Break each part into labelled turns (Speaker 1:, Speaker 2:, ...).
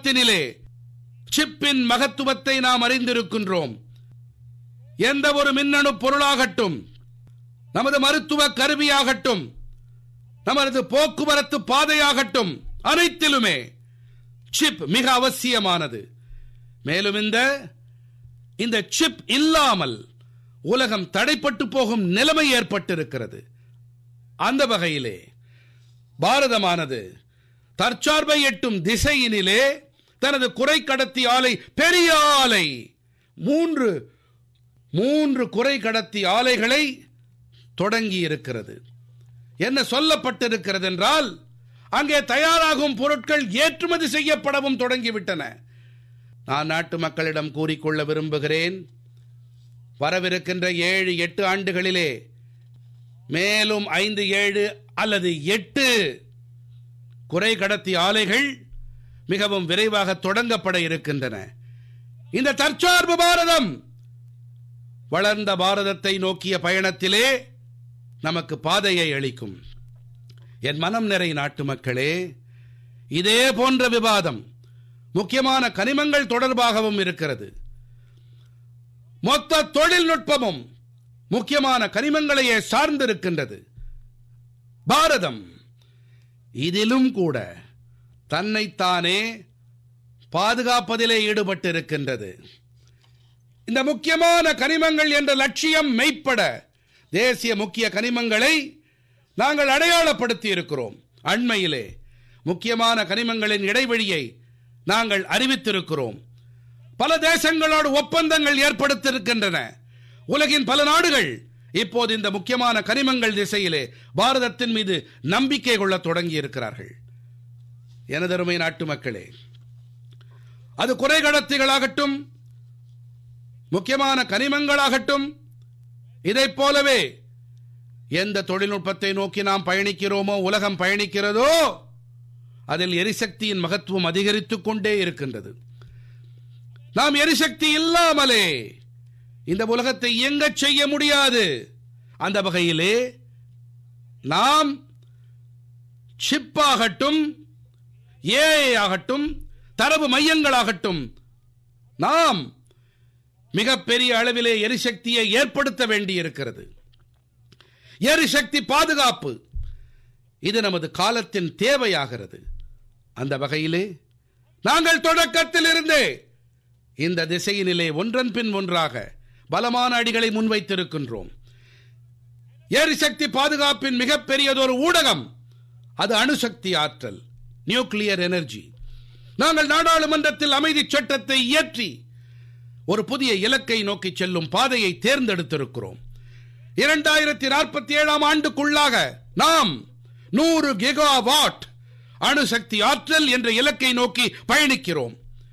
Speaker 1: காலத்தினிலே சிப்பின் மகத்துவத்தை நாம் அறிந்திருக்கின்றோம் எந்த ஒரு மின்னணு பொருளாகட்டும் நமது மருத்துவ கருவியாகட்டும் நமது போக்குவரத்து பாதையாகட்டும் அனைத்திலுமே சிப் மிக அவசியமானது மேலும் இந்த இந்த சிப் இல்லாமல் உலகம் தடைப்பட்டு போகும் நிலைமை ஏற்பட்டிருக்கிறது அந்த வகையிலே பாரதமானது தற்சார்பை எட்டும் திசையினிலே தனது குறை கடத்தி ஆலை பெரிய ஆலை மூன்று மூன்று குறை கடத்தி ஆலைகளை தொடங்கி இருக்கிறது என்ன சொல்லப்பட்டிருக்கிறது என்றால் அங்கே தயாராகும் பொருட்கள் ஏற்றுமதி செய்யப்படவும் தொடங்கிவிட்டன நான் நாட்டு மக்களிடம் கூறிக்கொள்ள விரும்புகிறேன் வரவிருக்கின்ற ஏழு எட்டு ஆண்டுகளிலே மேலும் ஐந்து ஏழு அல்லது எட்டு குறை கடத்தி ஆலைகள் மிகவும் விரைவாக தொடங்கப்பட இருக்கின்றன இந்த தற்சார்பு பாரதம் வளர்ந்த பாரதத்தை நோக்கிய பயணத்திலே நமக்கு பாதையை அளிக்கும் என் மனம் நிறை நாட்டு மக்களே இதே போன்ற விவாதம் முக்கியமான கனிமங்கள் தொடர்பாகவும் இருக்கிறது மொத்த தொழில்நுட்பமும் முக்கியமான கனிமங்களையே சார்ந்திருக்கின்றது பாரதம் இதிலும் கூட தன்னைத்தானே பாதுகாப்பதிலே ஈடுபட்டிருக்கின்றது இந்த முக்கியமான கனிமங்கள் என்ற லட்சியம் மெய்ப்பட தேசிய முக்கிய கனிமங்களை நாங்கள் அடையாளப்படுத்தி இருக்கிறோம் அண்மையிலே முக்கியமான கனிமங்களின் இடைவெளியை நாங்கள் அறிவித்திருக்கிறோம் பல தேசங்களோடு ஒப்பந்தங்கள் ஏற்படுத்தியிருக்கின்றன உலகின் பல நாடுகள் இப்போது இந்த முக்கியமான கனிமங்கள் திசையிலே பாரதத்தின் மீது நம்பிக்கை கொள்ள தொடங்கி இருக்கிறார்கள் எனதருமை நாட்டு மக்களே அது குறை கடத்திகளாகட்டும் முக்கியமான கனிமங்களாகட்டும் இதைப் போலவே எந்த தொழில்நுட்பத்தை நோக்கி நாம் பயணிக்கிறோமோ உலகம் பயணிக்கிறதோ அதில் எரிசக்தியின் மகத்துவம் அதிகரித்துக் கொண்டே இருக்கின்றது நாம் எரிசக்தி இல்லாமலே இந்த உலகத்தை இயங்கச் செய்ய முடியாது அந்த வகையிலே நாம் சிப்பாகட்டும் ஏஐ ஆகட்டும் தரவு மையங்களாகட்டும் நாம் மிகப்பெரிய அளவிலே எரிசக்தியை ஏற்படுத்த வேண்டியிருக்கிறது எரிசக்தி பாதுகாப்பு இது நமது காலத்தின் தேவையாகிறது அந்த வகையிலே நாங்கள் தொடக்கத்தில் இருந்தே இந்த திசையினிலே ஒன்றன் பின் ஒன்றாக பலமான அடிகளை முன்வைத்திருக்கின்றோம் எரிசக்தி பாதுகாப்பின் மிகப்பெரியதொரு ஊடகம் அது அணுசக்தி ஆற்றல் நியூக்ளியர் எனர்ஜி நாங்கள் நாடாளுமன்றத்தில் அமைதி சட்டத்தை இயற்றி ஒரு புதிய இலக்கை நோக்கி செல்லும் பாதையை தேர்ந்தெடுத்திருக்கிறோம் இரண்டாயிரத்தி நாற்பத்தி ஏழாம் ஆண்டுக்குள்ளாக நாம் நூறு கிகாவாட் அணுசக்தி ஆற்றல் என்ற இலக்கை நோக்கி பயணிக்கிறோம்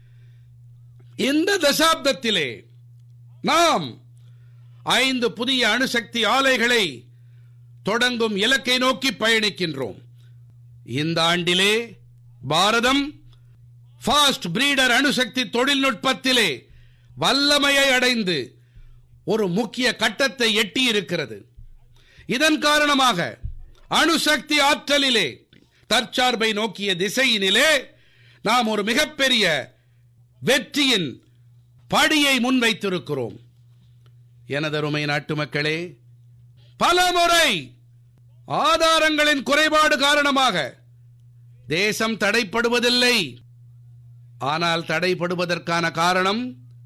Speaker 1: இந்த தசாப்தத்திலே நாம் ஐந்து புதிய அணுசக்தி ஆலைகளை தொடங்கும் இலக்கை நோக்கி பயணிக்கின்றோம் இந்த ஆண்டிலே பாரதம் ஃபாஸ்ட் பிரீடர் அணுசக்தி தொழில்நுட்பத்திலே வல்லமையை அடைந்து ஒரு முக்கிய கட்டத்தை எட்டி இருக்கிறது இதன் காரணமாக அணுசக்தி ஆற்றலிலே தற்சார்பை நோக்கிய திசையினிலே நாம் ஒரு மிகப்பெரிய வெற்றியின் படியை முன்வைத்திருக்கிறோம் எனதருமை நாட்டு மக்களே பல முறை ஆதாரங்களின் குறைபாடு காரணமாக தேசம் தடைப்படுவதில்லை ஆனால் தடைப்படுவதற்கான காரணம்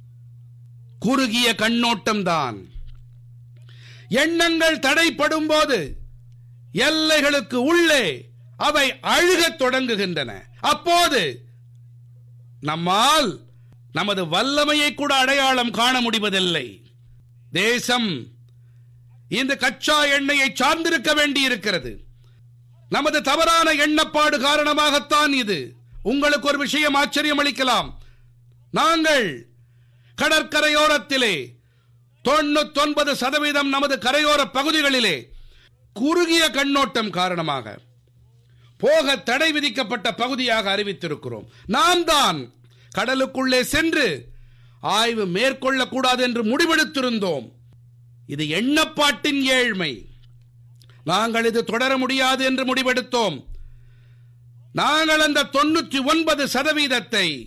Speaker 1: குறுகிய கண்ணோட்டம்தான் எண்ணங்கள் தடைப்படும் போது எல்லைகளுக்கு உள்ளே அவை அழுகத் தொடங்குகின்றன அப்போது நம்மால் நமது வல்லமையை கூட அடையாளம் காண முடிவதில்லை தேசம் இந்த கச்சா எண்ணெயை சார்ந்திருக்க வேண்டியிருக்கிறது நமது தவறான எண்ணப்பாடு காரணமாகத்தான் இது உங்களுக்கு ஒரு விஷயம் ஆச்சரியம் அளிக்கலாம் நாங்கள் கடற்கரையோரத்திலே தொண்ணூத்தொன்பது சதவீதம் நமது கரையோர பகுதிகளிலே குறுகிய கண்ணோட்டம் காரணமாக போக தடை விதிக்கப்பட்ட பகுதியாக அறிவித்திருக்கிறோம் நாம் தான் கடலுக்குள்ளே சென்று ஆய்வு மேற்கொள்ளக்கூடாது என்று முடிவெடுத்திருந்தோம் இது எண்ணப்பாட்டின் ஏழ்மை நாங்கள் இது தொடர முடியாது என்று முடிவெடுத்தோம் நாங்கள் அந்த தொண்ணூற்றி ஒன்பது சதவீதத்தை